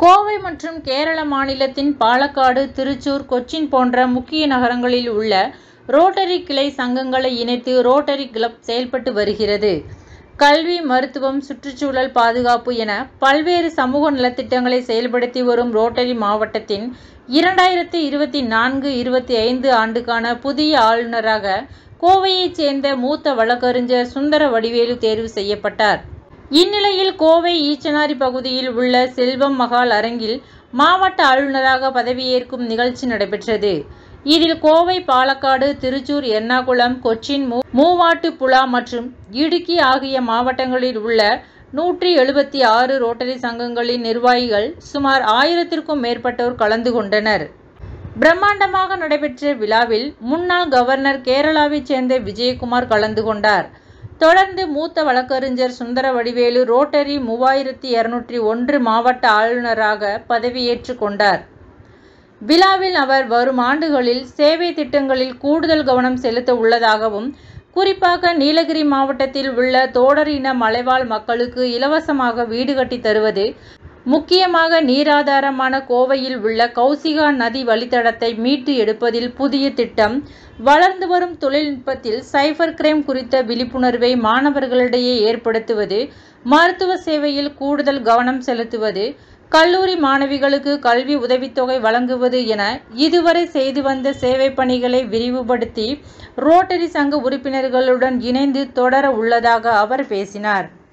கோவை மற்றும் கேரள மாநிலத்தின் பாலக்காடு திருச்சூர் கொச்சின் போன்ற முக்கிய நகரங்களில் உள்ள ரோட்டரி கிளை சங்கங்களை இணைத்து ரோட்டரி கிளப் செயல்பட்டு வருகிறது கல்வி மருத்துவம் சுற்றுச்சூழல் பாதுகாப்பு என பல்வேறு சமூக நலத்திட்டங்களை செயல்படுத்தி வரும் ரோட்டரி மாவட்டத்தின் இரண்டாயிரத்தி இருபத்தி நான்கு இருபத்தி ஐந்து ஆண்டுக்கான புதிய ஆளுநராக கோவையைச் சேர்ந்த மூத்த வழக்கறிஞர் சுந்தர வடிவேலு தேர்வு செய்யப்பட்டார் இந்நிலையில் கோவை ஈச்சனாரி பகுதியில் உள்ள செல்வம் மகால் அரங்கில் மாவட்ட ஆளுநராக பதவியேற்கும் நிகழ்ச்சி நடைபெற்றது இதில் கோவை பாலக்காடு திருச்சூர் எர்ணாகுளம் கொச்சின் மூ மூவாட்டுப்புழா மற்றும் இடுக்கி ஆகிய மாவட்டங்களில் உள்ள நூற்றி எழுபத்தி ஆறு ரோட்டரி சங்கங்களின் நிர்வாகிகள் சுமார் ஆயிரத்திற்கும் மேற்பட்டோர் கலந்து கொண்டனர் பிரம்மாண்டமாக நடைபெற்ற விழாவில் முன்னாள் கவர்னர் கேரளாவைச் சேர்ந்த விஜயகுமார் கலந்து கொண்டார் தொடர்ந்து மூத்த வழக்கறிஞர் சுந்தர வடிவேலு ரோட்டரி மூவாயிரத்தி இருநூற்றி ஒன்று மாவட்ட ஆளுநராக பதவியேற்று கொண்டார் விழாவில் அவர் வரும் ஆண்டுகளில் சேவை திட்டங்களில் கூடுதல் கவனம் செலுத்த உள்ளதாகவும் குறிப்பாக நீலகிரி மாவட்டத்தில் உள்ள தோடர் இன மலைவாழ் மக்களுக்கு இலவசமாக வீடு கட்டி தருவது முக்கியமாக நீராதாரமான கோவையில் உள்ள கௌசிகா நதி வழித்தடத்தை மீட்டு எடுப்பதில் புதிய திட்டம் வளர்ந்து வரும் தொழில்நுட்பத்தில் சைபர் கிரைம் குறித்த விழிப்புணர்வை மாணவர்களிடையே ஏற்படுத்துவது மருத்துவ சேவையில் கூடுதல் கவனம் செலுத்துவது கல்லூரி மாணவிகளுக்கு கல்வி உதவித்தொகை வழங்குவது என இதுவரை செய்து வந்த சேவை பணிகளை விரிவுபடுத்தி ரோட்டரி சங்க உறுப்பினர்களுடன் இணைந்து தொடர உள்ளதாக அவர் பேசினார்